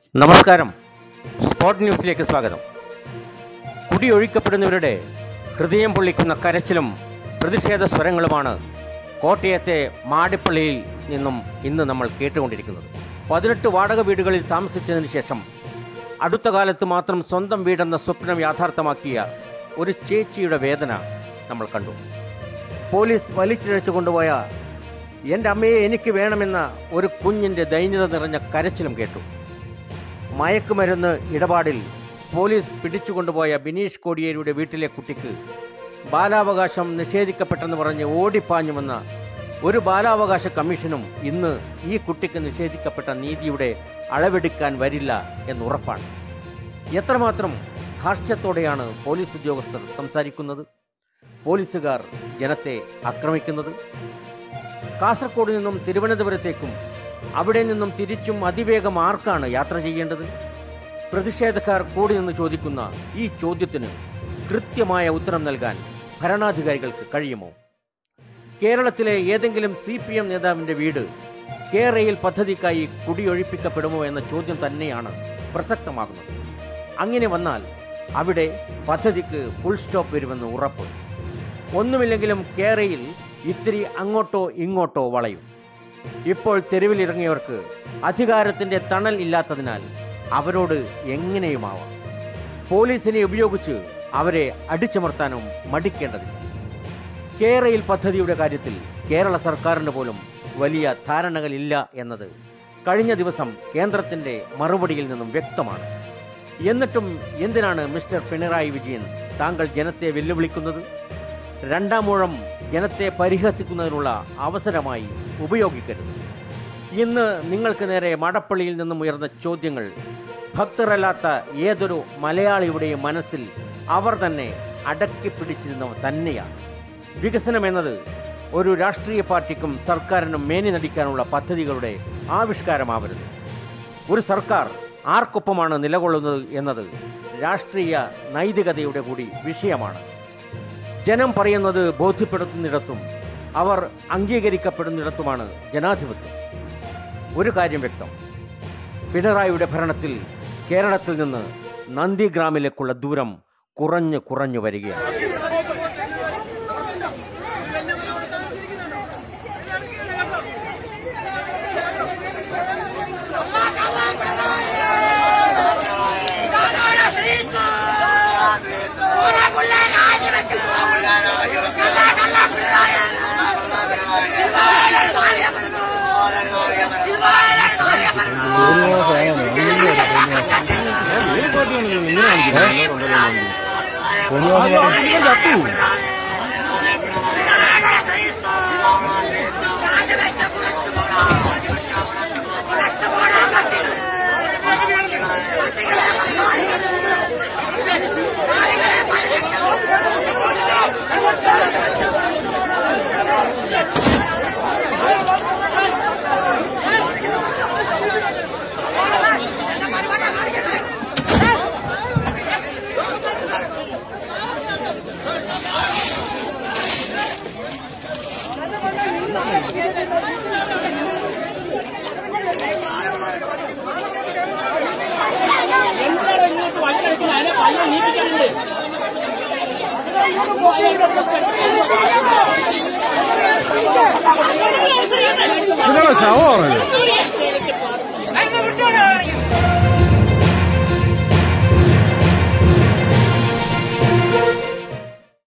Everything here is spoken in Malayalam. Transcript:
നമസ്കാരം സ്പോട്ട് ന്യൂസിലേക്ക് സ്വാഗതം കുടിയൊഴിക്കപ്പെടുന്നവരുടെ ഹൃദയം പൊള്ളിക്കുന്ന കരച്ചിലും പ്രതിഷേധ സ്വരങ്ങളുമാണ് കോട്ടയത്തെ മാടിപ്പള്ളിയിൽ നിന്നും ഇന്ന് നമ്മൾ കേട്ടുകൊണ്ടിരിക്കുന്നത് പതിനെട്ട് വാടക വീടുകളിൽ താമസിച്ചതിന് ശേഷം അടുത്ത കാലത്ത് മാത്രം സ്വന്തം വീടെന്ന സ്വപ്നം യാഥാർത്ഥ്യമാക്കിയ ഒരു ചേച്ചിയുടെ വേദന നമ്മൾ കണ്ടു പോലീസ് വലിച്ചിഴച്ചു കൊണ്ടുപോയ എൻ്റെ അമ്മയെ എനിക്ക് വേണമെന്ന ഒരു കുഞ്ഞിൻ്റെ ദൈന്യത നിറഞ്ഞ കരച്ചിലും കേട്ടു മയക്കുമരുന്ന് ഇടപാടിൽ പോലീസ് പിടിച്ചുകൊണ്ടുപോയ ബിനീഷ് കോടിയേരിയുടെ വീട്ടിലെ കുട്ടിക്ക് ബാലാവകാശം നിഷേധിക്കപ്പെട്ടെന്ന് പറഞ്ഞ് ഓടിപ്പാഞ്ഞുവന്ന ഒരു ബാലാവകാശ കമ്മീഷനും ഇന്ന് ഈ കുട്ടിക്ക് നിഷേധിക്കപ്പെട്ട നീതിയുടെ അളവെടുക്കാൻ വരില്ല എന്നുറപ്പാണ് എത്രമാത്രം ധാർഷ്ട്യത്തോടെയാണ് പോലീസ് ഉദ്യോഗസ്ഥർ സംസാരിക്കുന്നത് പോലീസുകാർ ജനത്തെ ആക്രമിക്കുന്നത് കാസർഗോഡ് നിന്നും തിരുവനന്തപുരത്തേക്കും അവിടെ നിന്നും തിരിച്ചും അതിവേഗം ആർക്കാണ് യാത്ര ചെയ്യേണ്ടത് പ്രതിഷേധക്കാർ കൂടി നിന്ന് ചോദിക്കുന്ന ഈ ചോദ്യത്തിന് കൃത്യമായ ഉത്തരം നൽകാൻ ഭരണാധികാരികൾക്ക് കഴിയുമോ കേരളത്തിലെ ഏതെങ്കിലും സി പി എം നേതാവിൻ്റെ വീട് കേരയിൽ പദ്ധതിക്കായി കുടിയൊഴിപ്പിക്കപ്പെടുമോ എന്ന ചോദ്യം തന്നെയാണ് പ്രസക്തമാകുന്നത് അങ്ങനെ വന്നാൽ അവിടെ പദ്ധതിക്ക് ഫുൾ സ്റ്റോപ്പ് വരുമെന്ന് ഉറപ്പ് ഒന്നുമില്ലെങ്കിലും കേരയിൽ ഇത്തിരി അങ്ങോട്ടോ ഇങ്ങോട്ടോ വളയും ഇപ്പോൾ തെരുവിലിറങ്ങിയവർക്ക് അധികാരത്തിന്റെ തണൽ ഇല്ലാത്തതിനാൽ അവരോട് എങ്ങനെയുമാവാം പോലീസിനെ ഉപയോഗിച്ച് അവരെ അടിച്ചമർത്താനും മടിക്കേണ്ടതില്ല കേരയിൽ പദ്ധതിയുടെ കാര്യത്തിൽ കേരള സർക്കാരിന് പോലും വലിയ ധാരണകളില്ല എന്നത് കഴിഞ്ഞ ദിവസം കേന്ദ്രത്തിന്റെ മറുപടിയിൽ നിന്നും വ്യക്തമാണ് എന്നിട്ടും എന്തിനാണ് മിസ്റ്റർ പിണറായി വിജയൻ താങ്കൾ ജനത്തെ വെല്ലുവിളിക്കുന്നത് രണ്ടാം മൂഴം ജനത്തെ പരിഹസിക്കുന്നതിനുള്ള അവസരമായി ഉപയോഗിക്കരുത് ഇന്ന് നിങ്ങൾക്ക് നേരെ മടപ്പള്ളിയിൽ നിന്നും ഉയർന്ന ചോദ്യങ്ങൾ ഭക്തരല്ലാത്ത ഏതൊരു മലയാളിയുടെയും മനസ്സിൽ അവർ തന്നെ അടക്കി പിടിച്ചിരുന്നവ തന്നെയാണ് വികസനം എന്നത് ഒരു രാഷ്ട്രീയ പാർട്ടിക്കും സർക്കാരിനും മേനി നടിക്കാനുള്ള പദ്ധതികളുടെ ആവിഷ്കാരമാവരുത് ഒരു സർക്കാർ ആർക്കൊപ്പമാണ് നിലകൊള്ളുന്നത് എന്നത് രാഷ്ട്രീയ നൈതികതയുടെ കൂടി വിഷയമാണ് ജനം പറയുന്നത് ബോധ്യപ്പെടുത്തുന്നിടത്തും അവർ അംഗീകരിക്കപ്പെടുന്നിടത്തുമാണ് ജനാധിപത്യം ഒരു കാര്യം വ്യക്തം പിണറായിയുടെ ഭരണത്തിൽ കേരളത്തിൽ നിന്ന് നന്ദിഗ്രാമിലേക്കുള്ള ദൂരം കുറഞ്ഞു കുറഞ്ഞു വരികയാണ് എന്താണ് ഇങ്ങോട്ട് വഴിയടക്കുന്നത് അതിനെ പയ്യെ നീട്ടിക്കണ്ടേ ഇതാണോ ശവമാണോ ഇത്